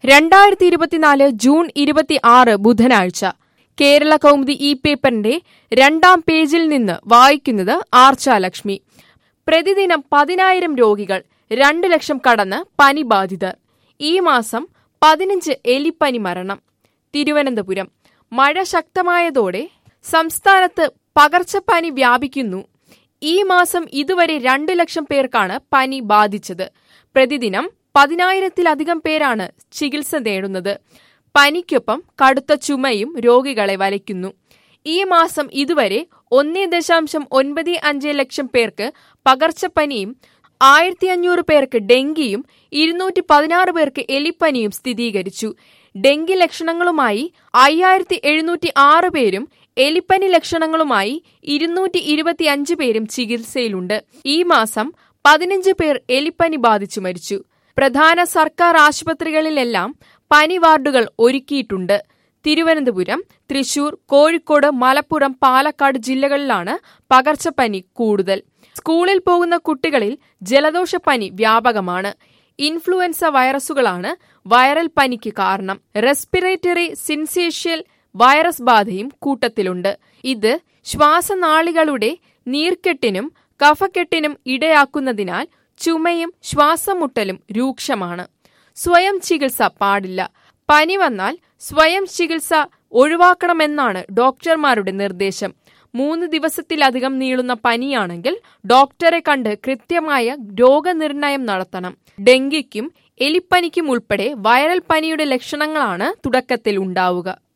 രണ്ടായിരത്തി ഇരുപത്തിനാല് ജൂൺ ഇരുപത്തി ആറ് ബുധനാഴ്ച കേരള കൗമുദി ഈ പേപ്പറിന്റെ രണ്ടാം പേജിൽ നിന്ന് വായിക്കുന്നത് ആർച്ചാലക്ഷ്മി പ്രതിദിനം പതിനായിരം രോഗികൾ രണ്ട് ലക്ഷം കടന്ന് പനി ബാധിതർ ഈ മാസം പതിനഞ്ച് എലിപ്പനി മരണം തിരുവനന്തപുരം മഴ ശക്തമായതോടെ സംസ്ഥാനത്ത് പകർച്ചപ്പനി വ്യാപിക്കുന്നു ഈ മാസം ഇതുവരെ രണ്ടു ലക്ഷം പേർക്കാണ് പനി ബാധിച്ചത് പ്രതിദിനം പതിനായിരത്തിലധികം പേരാണ് ചികിത്സ നേടുന്നത് പനിക്കൊപ്പം കടുത്ത ചുമയും രോഗികളെ വലയ്ക്കുന്നു ഈ മാസം ഇതുവരെ ഒന്നേ ദശാംശം ഒൻപത് അഞ്ച് ലക്ഷം പേർക്ക് പകർച്ചപ്പനിയും ആയിരത്തി അഞ്ഞൂറ് പേർക്ക് ഡെങ്കിയും ഇരുന്നൂറ്റി പതിനാറ് പേർക്ക് എലിപ്പനിയും സ്ഥിരീകരിച്ചു ഡെങ്കി ലക്ഷണങ്ങളുമായി അയ്യായിരത്തി എഴുന്നൂറ്റി ആറ് പേരും എലിപ്പനി ലക്ഷണങ്ങളുമായി ഇരുന്നൂറ്റി ഇരുപത്തി അഞ്ച് പേരും ചികിത്സയിലുണ്ട് ഈ മാസം പതിനഞ്ച് പേർ എലിപ്പനി ബാധിച്ചു മരിച്ചു പ്രധാന സർക്കാർ ആശുപത്രികളിലെല്ലാം പനി വാർഡുകൾ ഒരുക്കിയിട്ടുണ്ട് തിരുവനന്തപുരം തൃശൂർ കോഴിക്കോട് മലപ്പുറം പാലക്കാട് ജില്ലകളിലാണ് പകർച്ചപ്പനി കൂടുതൽ സ്കൂളിൽ പോകുന്ന കുട്ടികളിൽ ജലദോഷപ്പനി വ്യാപകമാണ് ഇൻഫ്ലുവൻസ വൈറസുകളാണ് വൈറൽ പനിക്ക് കാരണം റെസ്പിറേറ്ററി സിൻസേഷ്യൽ വൈറസ് ബാധയും കൂട്ടത്തിലുണ്ട് ഇത് ശ്വാസനാളികളുടെ നീർക്കെട്ടിനും കഫക്കെട്ടിനും ഇടയാക്കുന്നതിനാൽ ചുമയും ശ്വാസമുട്ടലും രൂക്ഷമാണ് സ്വയം ചികിത്സ പാടില്ല പനി വന്നാൽ സ്വയം ചികിത്സ ഒഴിവാക്കണമെന്നാണ് ഡോക്ടർമാരുടെ നിർദ്ദേശം മൂന്ന് ദിവസത്തിലധികം നീളുന്ന പനിയാണെങ്കിൽ ഡോക്ടറെ കണ്ട് കൃത്യമായ രോഗനിർണയം നടത്തണം ഡെങ്കിക്കും എലിപ്പനിക്കും ഉൾപ്പെടെ വൈറൽ പനിയുടെ ലക്ഷണങ്ങളാണ് തുടക്കത്തിൽ ഉണ്ടാവുക